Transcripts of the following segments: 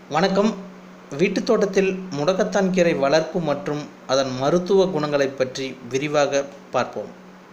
வணக்கம் வீட்டுத் தோட்டத்தில் முடக்கத்தான் கீரை வளர்ப்பு மற்றும் அதன் மருத்துவ குணங்களைப் பற்றி விரிவாக பார்ப்போம்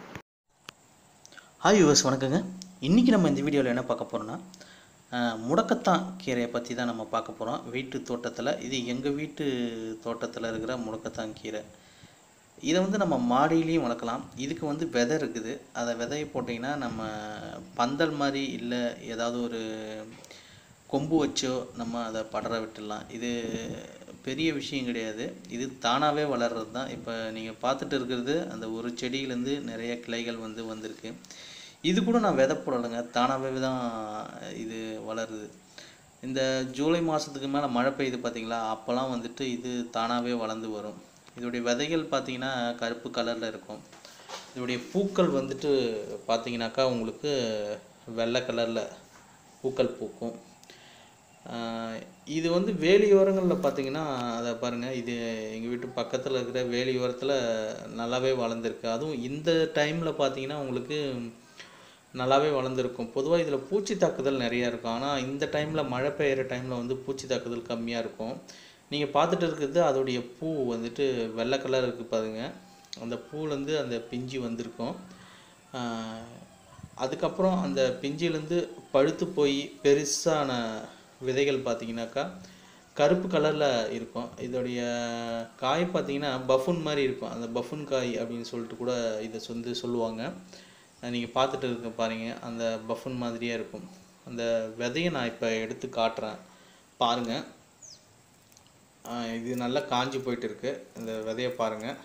ஹாய் யூவர்ஸ் வணக்கங்க இன்றைக்கி நம்ம இந்த வீடியோவில் என்ன பார்க்க போகிறோன்னா அஹ், முடக்கத்தான் கீரையை பற்றி தான் நம்ம பார்க்க போகிறோம் வீட்டு தோட்டத்தில் இது எங்கள் வீட்டு தோட்டத்தில் இருக்கிற முடக்கத்தான் கீரை இதை வந்து நம்ம மாடியிலையும் வளர்க்கலாம் இதுக்கு வந்து விதை இருக்குது அதை விதையை போட்டிங்கன்னா நம்ம பந்தல் மாதிரி இல்லை ஏதாவது ஒரு கொம்பு வச்சோ நம்ம அதை படர விட்டுடலாம் இது பெரிய விஷயம் கிடையாது இது தானாகவே வளர்றது தான் இப்போ நீங்கள் பார்த்துட்டு இருக்கிறது அந்த ஒரு செடியிலேருந்து நிறைய கிளைகள் வந்து வந்திருக்கு இது கூட நான் விதை போடலைங்க தானாகவே தான் இது வளருது இந்த ஜூலை மாதத்துக்கு மேலே மழை பெய்யுது பார்த்தீங்களா அப்போல்லாம் வந்துட்டு இது தானாகவே வளர்ந்து வரும் இதோடைய விதைகள் பார்த்தீங்கன்னா கருப்பு கலரில் இருக்கும் இதோடைய பூக்கள் வந்துட்டு பார்த்தீங்கன்னாக்கா உங்களுக்கு வெள்ளை கலரில் பூக்கள் பூக்கும் ஆஹ் இது வந்து வேலியோரங்களில் பார்த்தீங்கன்னா அதை பாருங்கள் இது எங்கள் வீட்டு பக்கத்தில் இருக்கிற வேலியோரத்தில் நல்லாவே வளர்ந்துருக்கு அதுவும் இந்த டைமில் பார்த்தீங்கன்னா உங்களுக்கு நல்லாவே வளர்ந்துருக்கும் பொதுவாக இதில் பூச்சி தாக்குதல் நிறையா இருக்கும் ஆனால் இந்த டைமில் மழை பெய்கிற டைமில் வந்து பூச்சி தாக்குதல் கம்மியாக இருக்கும் நீங்கள் பார்த்துட்டு இருக்கிறது அதோடைய பூ வந்துட்டு வெள்ளை கலர் இருக்குது பாருங்க அந்த பூலேருந்து அந்த பிஞ்சு வந்திருக்கும் ஆஹ் அதுக்கப்புறம் அந்த பிஞ்சிலேருந்து பழுத்து போய் பெருசான விதைகள் பார்த்தீங்கன்னாக்கா கருப்பு கலரில் இருக்கும் இதோடைய காய் பார்த்தீங்கன்னா பஃபுன் மாதிரி இருக்கும் அந்த பஃபுன் காய் அப்படின்னு சொல்லிட்டு கூட இதை வந்து சொல்லுவாங்க நீங்கள் பார்த்துட்டு இருக்க பாருங்க அந்த பஃபுன் மாதிரியே இருக்கும் அந்த விதையை நான் இப்போ எடுத்து காட்டுறேன் பாருங்கள் இது நல்லா காஞ்சி போயிட்டு இருக்கு இந்த விதையை பாருங்கள்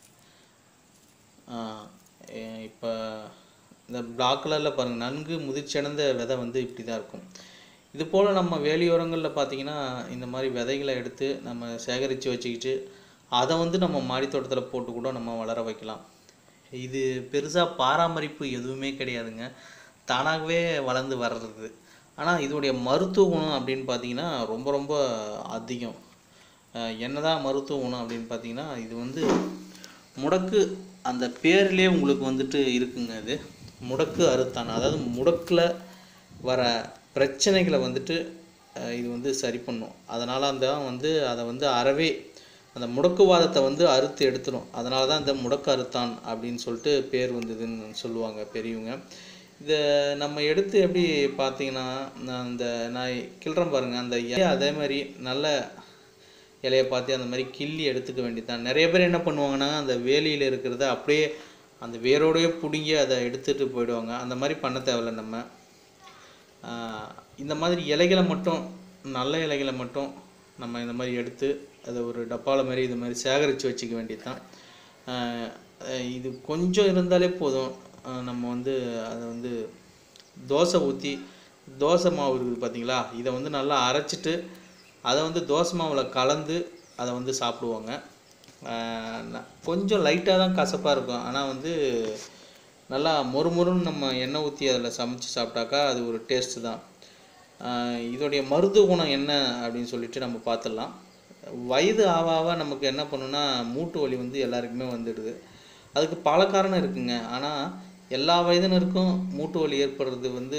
இப்போ இந்த பிளாக் கலரில் பாருங்கள் நன்கு முதிர்ச்சியடைந்த விதை வந்து இப்படி தான் இருக்கும் இது போல் நம்ம வேலியோரங்களில் பார்த்தீங்கன்னா இந்த மாதிரி விதைகளை எடுத்து நம்ம சேகரித்து வச்சுக்கிட்டு அதை வந்து நம்ம மாடி தோட்டத்தில் போட்டு கூட நம்ம வளர வைக்கலாம் இது பெருசாக பராமரிப்பு எதுவுமே கிடையாதுங்க தானாகவே வளர்ந்து வர்றது ஆனால் இதோடைய மருத்துவ குணம் அப்படின்னு பார்த்தீங்கன்னா ரொம்ப ரொம்ப அதிகம் அஹ் என்னதான் மருத்துவ குணம் அப்படின்னு பார்த்தீங்கன்னா இது வந்து முடக்கு அந்த பேர்லேயே உங்களுக்கு வந்துட்டு இருக்குங்க இது முடக்கு அறுத்தான் அதாவது முடக்கில் வர பிரச்சனைகளை வந்துட்டு அஹ் இது வந்து சரி பண்ணும் அதனால் அந்த வந்து அதை வந்து அறவே அந்த முடக்குவாதத்தை வந்து அறுத்து எடுத்துரும் அதனால தான் இந்த முடக்கு அறுத்தான் அப்படின்னு சொல்லிட்டு பேர் வந்ததுன்னு சொல்லுவாங்க பெரியவங்க இதை நம்ம எடுத்து எப்படி பார்த்தீங்கன்னா நான் அந்த நான் கிள்றேன் பாருங்கள் அந்த இலையை அதே மாதிரி நல்ல இலையை பார்த்து அந்த மாதிரி கிள்ளி எடுத்துக்க வேண்டியதுதான் நிறைய பேர் என்ன பண்ணுவாங்கன்னா அந்த வேலியில் இருக்கிறத அப்படியே அந்த வேரோடயே பிடுங்கி அதை எடுத்துகிட்டு போயிடுவாங்க அந்த மாதிரி பண்ண தேவையில்ல நம்ம ஆஹ் இந்த மாதிரி இலைகளை மட்டும் நல்ல இலைகளை மட்டும் நம்ம இந்த மாதிரி எடுத்து அதை ஒரு டப்பாவில் மாதிரி இது மாதிரி சேகரித்து வச்சுக்க வேண்டியது தான் இது கொஞ்சம் இருந்தாலே போதும் ஆஹ் நம்ம வந்து அதை வந்து தோசை ஊற்றி தோசை மாவு இருக்குது பார்த்தீங்களா இதை வந்து நல்லா அரைச்சிட்டு அதை வந்து தோசை மாவில் கலந்து அதை வந்து சாப்பிடுவாங்க ஆஹ் ந- கொஞ்சம் லைட்டாக தான் கசப்பாக இருக்கும் ஆனால் வந்து நல்லா மொறுமொறுன்னு நம்ம எண்ணெய் ஊற்றி அதில் சமைச்சு சாப்பிட்டாக்கா அது ஒரு டேஸ்ட்டு தான் ஆஹ் இதோடைய மருத்துவ குணம் என்ன அப்படின்னு சொல்லிட்டு நம்ம பார்த்துடலாம் வயது ஆக ஆக நமக்கு என்ன பண்ணுன்னா மூட்டு வலி வந்து எல்லாருக்குமே வந்துடுது அதுக்கு பல காரணம் இருக்குங்க ஆனால் எல்லா வயதினருக்கும் மூட்டு வலி ஏற்படுறது வந்து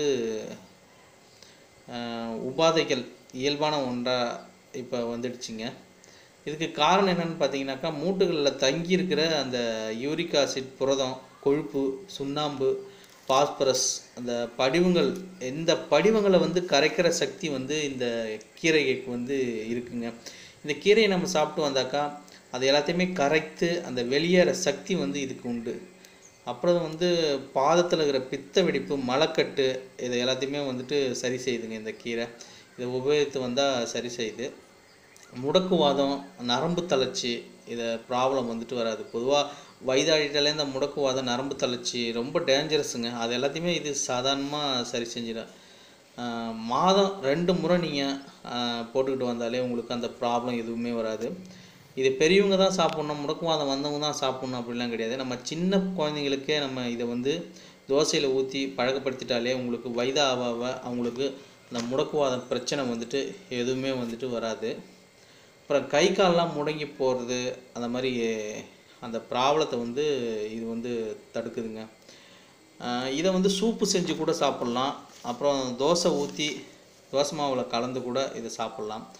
ஆஹ் உபாதைகள் இயல்பான ஒன்றாக இப்போ வந்துடுச்சுங்க இதுக்கு காரணம் என்னன்னு பார்த்தீங்கன்னாக்கா மூட்டுகளில் தங்கி இருக்கிற அந்த யூரிக் ஆசிட் புரதம் கொழுப்பு சுண்ணாம்பு பாஸ்பரஸ் அந்த படிவங்கள் இந்த படிவங்களை வந்து கரைக்கிற சக்தி வந்து இந்த கீரைக்கு வந்து இருக்குங்க இந்த கீரையை நம்ம சாப்பிட்டு வந்தாக்கா அது எல்லாத்தையுமே கரைத்து அந்த வெளியேற சக்தி வந்து இதுக்கு உண்டு அப்புறம் வந்து பாதத்தில் இருக்கிற பித்த வெடிப்பு மலக்கட்டு இதை எல்லாத்தையுமே வந்துட்டு சரி செய்யுதுங்க இந்த கீரை இதை உபயோகித்து வந்தால் சரி செய்யுது முடக்குவாதம் நரம்பு தளர்ச்சி இதை ப்ராப்ளம் வந்துட்டு வராது பொதுவாக வயதாடிட்டாலே இந்த முடக்குவாதம் நரம்பு தளர்ச்சி ரொம்ப டேஞ்சரஸுங்க அது எல்லாத்தையுமே இது சாதாரணமாக சரி செஞ்சிடும் ஆஹ் மாதம் ரெண்டு முறை நீங்கள் போட்டுக்கிட்டு வந்தாலே உங்களுக்கு அந்த ப்ராப்ளம் எதுவுமே வராது இது பெரியவங்க தான் சாப்பிட்ணும் முடக்குவாதம் வந்தவங்க தான் சாப்பிட்ணும் அப்படிலாம் கிடையாது நம்ம சின்ன குழந்தைங்களுக்கே நம்ம இதை வந்து தோசையில் ஊற்றி பழக்கப்படுத்திட்டாலே உங்களுக்கு வயது ஆக ஆக அவங்களுக்கு அந்த முடக்குவாதம் பிரச்சனை வந்துட்டு எதுவுமே வந்துட்டு வராது அப்புறம் கை கால்லாம் முடங்கி போகிறது அந்த மாதிரி அந்த ப்ராப்ளத்தை வந்து இது வந்து தடுக்குதுங்க ஆஹ் இதை வந்து சூப்பு செஞ்சு கூட சாப்பிட்லாம் அப்புறம் தோசை ஊற்றி தோசை மாவில் கலந்து கூட இதை சாப்பிட்லாம்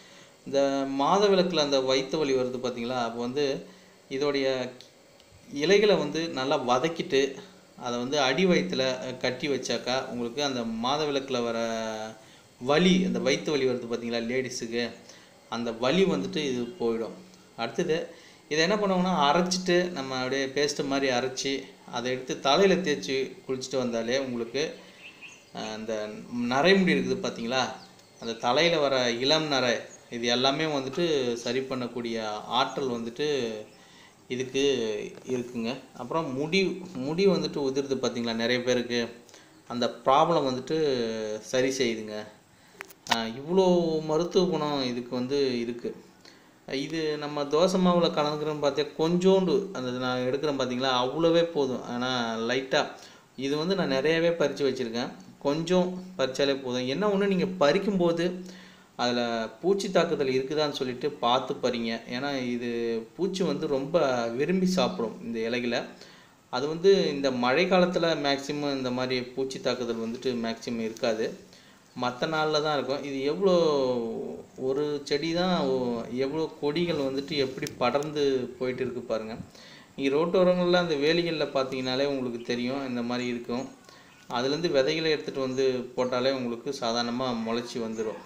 இந்த மாத விளக்கில் அந்த வயிற்று வலி வருது பார்த்தீங்களா அப்போ வந்து இதோடைய இலைகளை வந்து நல்லா வதக்கிட்டு அதை வந்து அடி வயிற்றில் கட்டி வச்சாக்கா உங்களுக்கு அந்த மாத விளக்கில் வர வலி அந்த வயிற்று வலி வருது பார்த்தீங்களா லேடிஸுக்கு அந்த வலி வந்துட்டு இது போயிடும் அடுத்தது இதை என்ன பண்ணுவாங்கன்னா அரைச்சிட்டு நம்ம அப்படியே பேஸ்ட்டு மாதிரி அரைச்சி அதை எடுத்து தலையில் தேய்ச்சி குளிச்சுட்டு வந்தாலே உங்களுக்கு அஹ், அந்த நரைமுடி இருக்குது பார்த்தீங்களா அந்த தலையில் வர இளம் நரை இது எல்லாமே வந்துட்டு சரி பண்ணக்கூடிய ஆற்றல் வந்துட்டு இதுக்கு இருக்குங்க அப்புறம் முடி முடி வந்துட்டு உதிருது பார்த்தீங்களா நிறைய பேருக்கு அந்த ப்ராப்ளம் வந்துட்டு சரி செய்யுதுங்க ஆஹ் இவ்வளோ மருத்துவ குணம் இதுக்கு வந்து இருக்குது இது நம்ம தோசை மாவில் கலந்துக்கிறோம் பார்த்தா கொஞ்சோண்டு அந்த நான் எடுக்கிறேன் பார்த்தீங்களா அவ்வளோவே போதும் ஆனால் லைட்டாக இது வந்து நான் நிறையவே பறித்து வச்சுருக்கேன் கொஞ்சம் பறிச்சாலே போதும் என்ன ஒன்று நீங்கள் பறிக்கும்போது அதில் பூச்சி தாக்குதல் இருக்குதான்னு சொல்லிட்டு பார்த்து பறிங்க ஏன்னா இது பூச்சி வந்து ரொம்ப விரும்பி சாப்பிடும் இந்த இலைகளை அது வந்து இந்த மழை காலத்தில் மேக்சிமம் இந்த மாதிரி பூச்சி தாக்குதல் வந்துட்டு மேக்சிமம் இருக்காது மற்ற நாளில் தான் இருக்கும் இது எவ்வளோ ஒரு செடி தான் ஒ- எவ்வளோ கொடிகள் வந்துட்டு எப்படி படர்ந்து போயிட்டு இருக்கு பாருங்கள் நீங்கள் ரோட்டோரங்களில் அந்த வேலிகளில் பார்த்தீங்கனாலே உங்களுக்கு தெரியும் இந்த மாதிரி இருக்கும் அதுலேருந்து விதைகளை எடுத்துகிட்டு வந்து போட்டாலே உங்களுக்கு சாதாரணமாக முளைச்சி வந்துடும்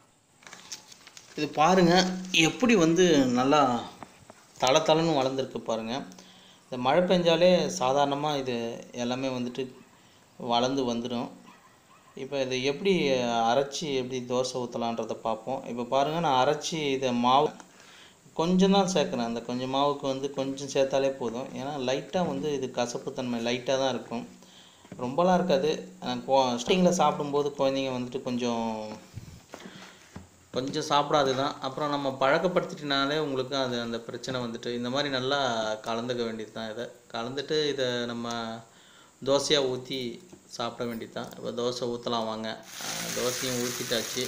இது பாருங்க எப்படி வந்து நல்லா தள தளன்னு வளர்ந்துருக்கு பாருங்க இந்த மழை பெஞ்சாலே சாதாரணமாக இது எல்லாமே வந்துட்டு வளர்ந்து வந்துடும் இப்போ இதை எப்படி அரைச்சி எப்படி தோசை ஊற்றலான்றதை பார்ப்போம் இப்போ பாருங்கள் நான் அரைச்சி இதை மாவு கொஞ்சம் தான் சேர்க்குறேன் அந்த கொஞ்சம் மாவுக்கு வந்து கொஞ்சம் சேர்த்தாலே போதும் ஏன்னா லைட்டாக வந்து இது கசப்புத்தன்மை லைட்டாக தான் இருக்கும் ரொம்பலாம் இருக்காது ஸ்டார்டிங்கில் சாப்பிடும்போது குழந்தைங்க வந்துட்டு கொஞ்சம் கொஞ்சம் சாப்பிடாது தான் அப்புறம் நம்ம பழக்கப்படுத்திட்டனாலே உங்களுக்கு அது அந்த பிரச்சனை வந்துட்டு இந்த மாதிரி நல்லா கலந்துக்க வேண்டியது தான் இதை கலந்துட்டு இதை நம்ம தோசையாக ஊற்றி சாப்பிட வேண்டியது தான் இப்போ தோசை ஊற்றலாம் வாங்க அஹ் தோசையும் ஊற்றிட்டாச்சு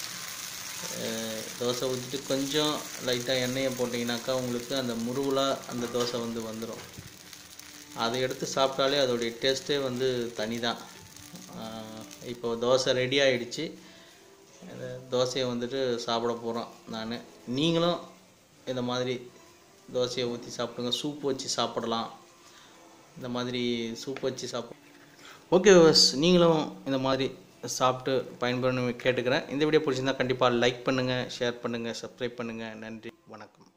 அஹ் தோசை ஊற்றிட்டு கொஞ்சம் லைட்டாக எண்ணெயை போட்டிங்கனாக்கா உங்களுக்கு அந்த முருவலாக அந்த தோசை வந்து வந்துடும் அதை எடுத்து சாப்பிட்டாலே அதோடைய டேஸ்ட்டே வந்து தனி தான் இப்போ தோசை ரெடி ஆயிடுச்சு இந்த தோசையை வந்துட்டு சாப்பிட போகிறோம் நான் நீங்களும் இந்த மாதிரி தோசையை ஊற்றி சாப்பிடுங்க சூப் வச்சு சாப்பிடலாம் இந்த மாதிரி சூப் வச்சு சாப்பிட ஓகே நீங்களும் இந்த மாதிரி சாப்பிட்டு பயன்பெறணும் கேட்டுக்கிறேன் இந்த வீடியோ பிடிச்சிருந்தா கண்டிப்பாக லைக் பண்ணுங்கள் ஷேர் பண்ணுங்கள் சப்ஸ்கிரைப் பண்ணுங்கள் நன்றி வணக்கம்